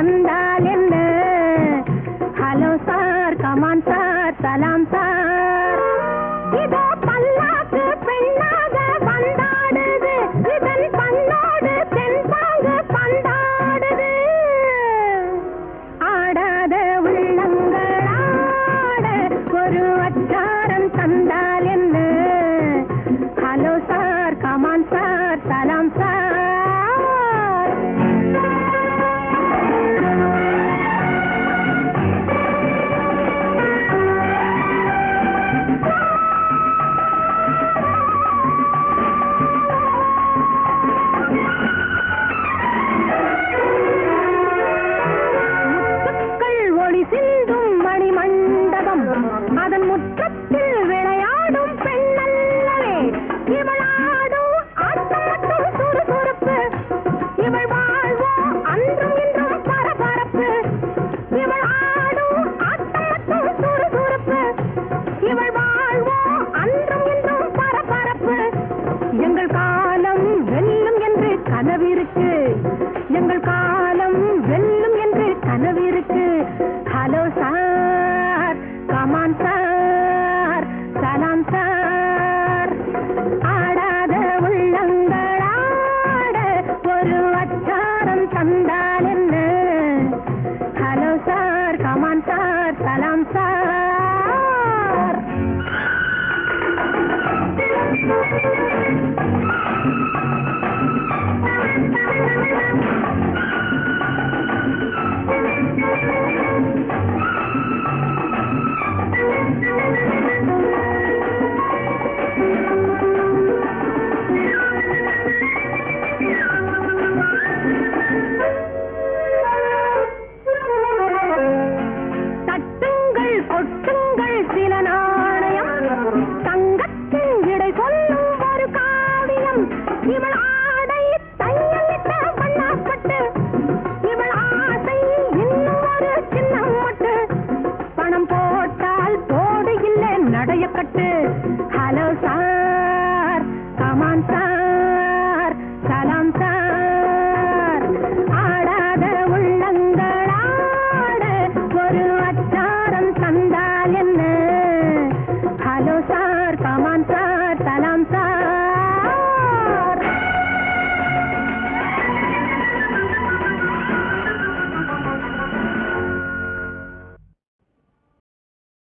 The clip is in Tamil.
தந்தால் என்ன ஹலோ சார் கமான் சார் சலாம் சார் இதோ பல்லாக்கு பெண்ணாக வந்தாடுது இதன் பண்ணோடு தென்பாங்கு பந்தாடுது ஆடாத உள்ளங்கள் ஆட ஒரு அச்சாரம் தந்தால் என்ன ஹலோ சார் கமான் சார் சலாம் சார் முத்துக்கள் ஒளி சிந்தும் மணிமண்டபம் அதன் முற்றத்தில் விளையாடும் பெண்ணல்லவே இவள் ஆடும் ஆட்டம் மட்டும் சுறுசுறுப்பு இவள் வாழ்வோ அன்றும் இன்றும்